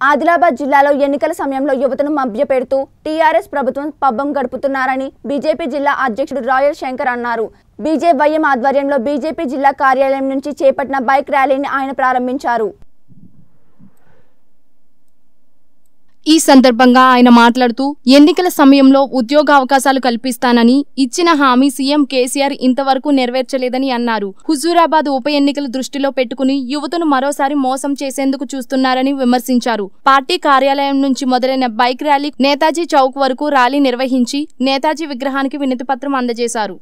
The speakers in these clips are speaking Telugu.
ఆదిలాబాద్ జిల్లాలో ఎన్నికల సమయంలో యువతను మభ్యపెడుతూ టీఆర్ఎస్ ప్రభుత్వం పబ్బం గడుపుతున్నారని బీజేపీ జిల్లా అధ్యక్షుడు రాయల్ శంకర్ అన్నారు బీజేవైఎం ఆధ్వర్యంలో బీజేపీ జిల్లా కార్యాలయం నుంచి చేపట్టిన బైక్ ర్యాలీని ఆయన ప్రారంభించారు ఈ సందర్భంగా ఆయన మాట్లాడుతూ ఎన్నికల సమయంలో ఉద్యోగ అవకాశాలు కల్పిస్తానని ఇచ్చిన హామీ సీఎం కేసీఆర్ ఇంతవరకు నెరవేర్చలేదని అన్నారు హుజూరాబాద్ ఉప ఎన్నికలు దృష్టిలో పెట్టుకుని యువతను మరోసారి మోసం చేసేందుకు చూస్తున్నారని విమర్శించారు పార్టీ కార్యాలయం నుంచి మొదలైన బైక్ ర్యాలీ నేతాజీ చౌక్ వరకు ర్యాలీ నిర్వహించి నేతాజీ విగ్రహానికి వినతి పత్రం అందజేశారు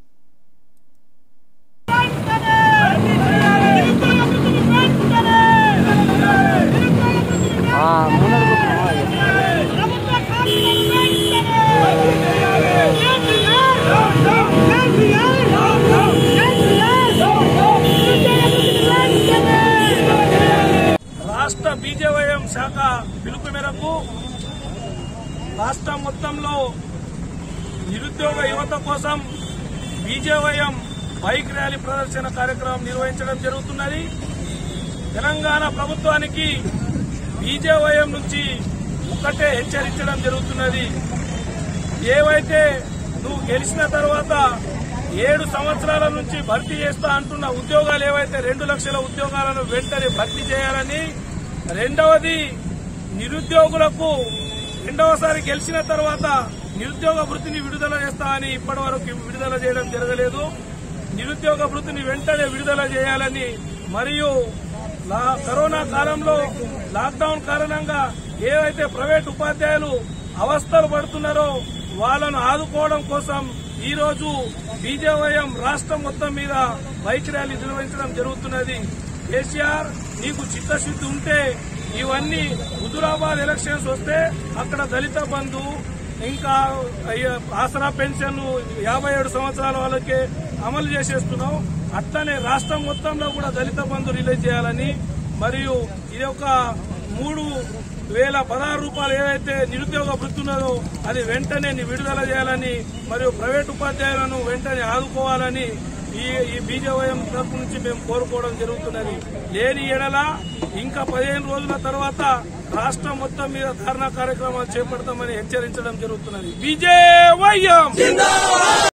రాష్ట్ర బీజేవైఎం శాఖ పిలుపు మేరకు రాష్ట్రం మొత్తంలో నిరుద్యోగ యువత కోసం బీజేవైఎం బైక్ ర్యాలీ ప్రదర్శన కార్యక్రమం నిర్వహించడం జరుగుతున్నది తెలంగాణ ప్రభుత్వానికి బీజేవైఎం నుంచి ఒక్కటే హెచ్చరించడం జరుగుతున్నది ఏవైతే నువ్వు గెలిచిన తర్వాత ఏడు సంవత్సరాల నుంచి భర్తీ చేస్తా అంటున్న ఉద్యోగాలు ఏవైతే రెండు లక్షల ఉద్యోగాలను వెంటనే భర్తీ చేయాలని రెండవది నిరుద్యోగులకు రెండవసారి గెలిచిన తర్వాత నిరుద్యోగ వృత్తిని విడుదల చేస్తామని ఇప్పటి వరకు విడుదల చేయడం జరగలేదు నిరుద్యోగ వృత్తిని వెంటనే విడుదల చేయాలని మరియు లా- కరోనా కాలంలో లాక్డౌన్ కారణంగా ఏవైతే ప్రైవేట్ ఉపాధ్యాయులు అవస్థలు పడుతున్నారో వాళ్ళను ఆదుకోవడం కోసం ఈ రోజు బీజేవైఎం రాష్ట్రం మొత్తం మీద బైక్ ర్యాలీ నిర్వహించడం జరుగుతున్నది కేసీఆర్ నీకు చిత్తశుద్ధి ఉంటే ఇవన్నీ హుజురాబాద్ ఎలక్షన్స్ వస్తే అక్కడ దళిత బంధు ఇంకా అయ్య- ఆసరా పెన్షన్ యాభై ఏడు సంవత్సరాల వాళ్ళకే అమలు చేసేస్తున్నాం అట్లనే రాష్ట్రం మొత్తంలో కూడా దళిత బంధు రిలీజ్ చేయాలని మరియు ఇది ఒక మూడు వేల పదహారు రూపాయలు ఏదైతే నిరుద్యోగ వృత్తి ఉన్నదో అది వెంటనే విడుదల చేయాలని మరియు ప్రైవేట్ ఉపాధ్యాయులను వెంటనే ఆదుకోవాలని ఈ ఈ బీజేవైఎం తరపు నుంచి మేము కోరుకోవడం జరుగుతున్నది లేని ఎడల ఇంకా పదిహేను రోజుల తర్వాత రాష్ట్రం మొత్తం మీద ధర్నా కార్యక్రమాలు చేపడతామని హెచ్చరించడం జరుగుతున్నది బీజేవైఎం